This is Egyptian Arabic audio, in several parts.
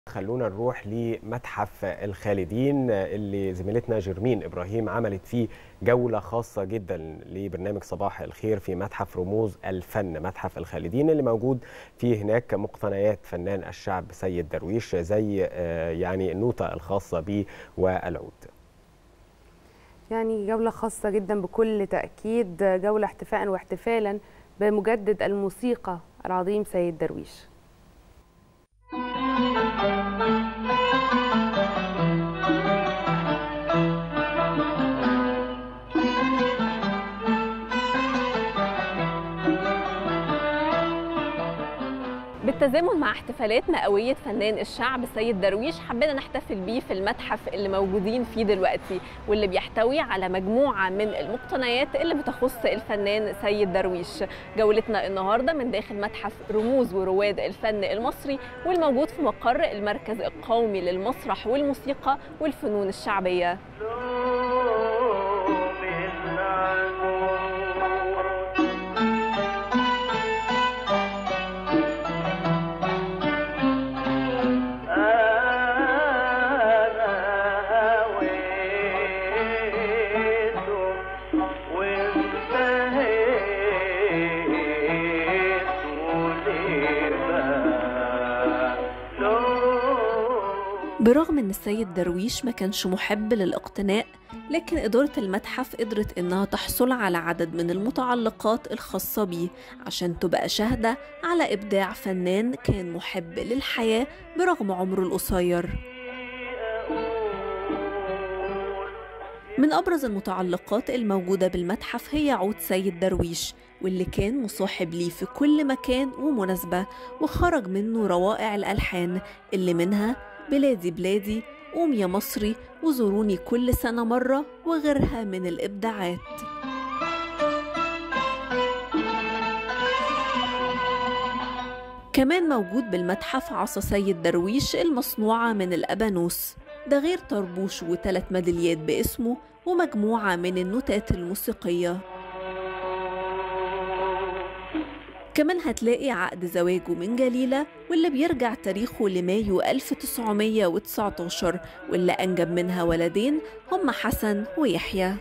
خلونا نروح لمتحف الخالدين اللي زميلتنا جرمين ابراهيم عملت فيه جوله خاصه جدا لبرنامج صباح الخير في متحف رموز الفن متحف الخالدين اللي موجود فيه هناك مقتنيات فنان الشعب سيد درويش زي يعني النوتة الخاصه به والعود يعني جولة خاصة جدا بكل تأكيد جولة احتفاء واحتفالا بمجدد الموسيقى العظيم سيد درويش بالتزامن مع احتفالات مئوية فنان الشعب سيد درويش حبينا نحتفل بيه في المتحف اللي موجودين فيه دلوقتي واللي بيحتوي على مجموعة من المقتنيات اللي بتخص الفنان سيد درويش جولتنا النهاردة من داخل متحف رموز ورواد الفن المصري والموجود في مقر المركز القومي للمسرح والموسيقى والفنون الشعبية برغم ان السيد درويش ما كانش محب للاقتناء لكن إدارة المتحف قدرت إنها تحصل على عدد من المتعلقات الخاصة بيه عشان تبقى شاهدة على إبداع فنان كان محب للحياة برغم عمره القصير من أبرز المتعلقات الموجودة بالمتحف هي عود سيد درويش واللي كان مصاحب ليه في كل مكان ومناسبة وخرج منه روائع الألحان اللي منها بلادي بلادي قوم يا مصري وزوروني كل سنة مرة وغيرها من الإبداعات كمان موجود بالمتحف عصا سيد درويش المصنوعة من الأبانوس ده غير طربوش وثلاث ميداليات باسمه ومجموعة من النوتات الموسيقية كمان هتلاقي عقد زواجه من جليلة واللي بيرجع تاريخه لمايو 1919 واللي أنجب منها ولدين هم حسن ويحيى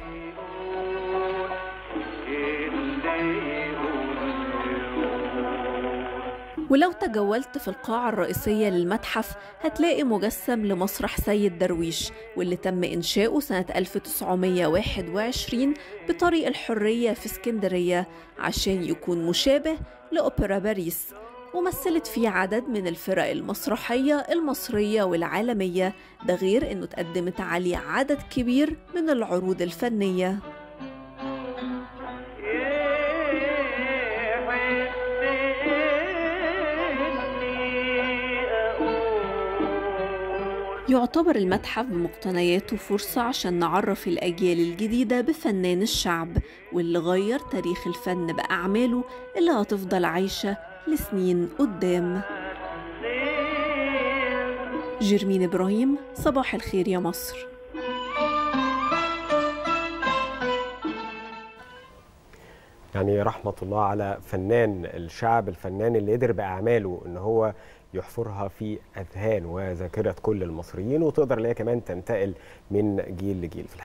ولو تجولت في القاعة الرئيسية للمتحف هتلاقي مجسم لمسرح سيد درويش واللي تم إنشاؤه سنة 1921 بطريق الحرية في اسكندرية عشان يكون مشابه لأوبرا باريس ومثلت فيه عدد من الفرق المسرحية المصرية والعالمية ده غير أنه تقدمت عليه عدد كبير من العروض الفنية يعتبر المتحف بمقتنياته فرصة عشان نعرف الأجيال الجديدة بفنان الشعب واللي غير تاريخ الفن بأعماله اللي هتفضل عايشة لسنين قدام جرمين إبراهيم صباح الخير يا مصر يعني رحمة الله على فنان الشعب الفنان اللي قدر بأعماله إن هو يحفرها في أذهان وذاكرة كل المصريين وتقدر ليها كمان تنتقل من جيل لجيل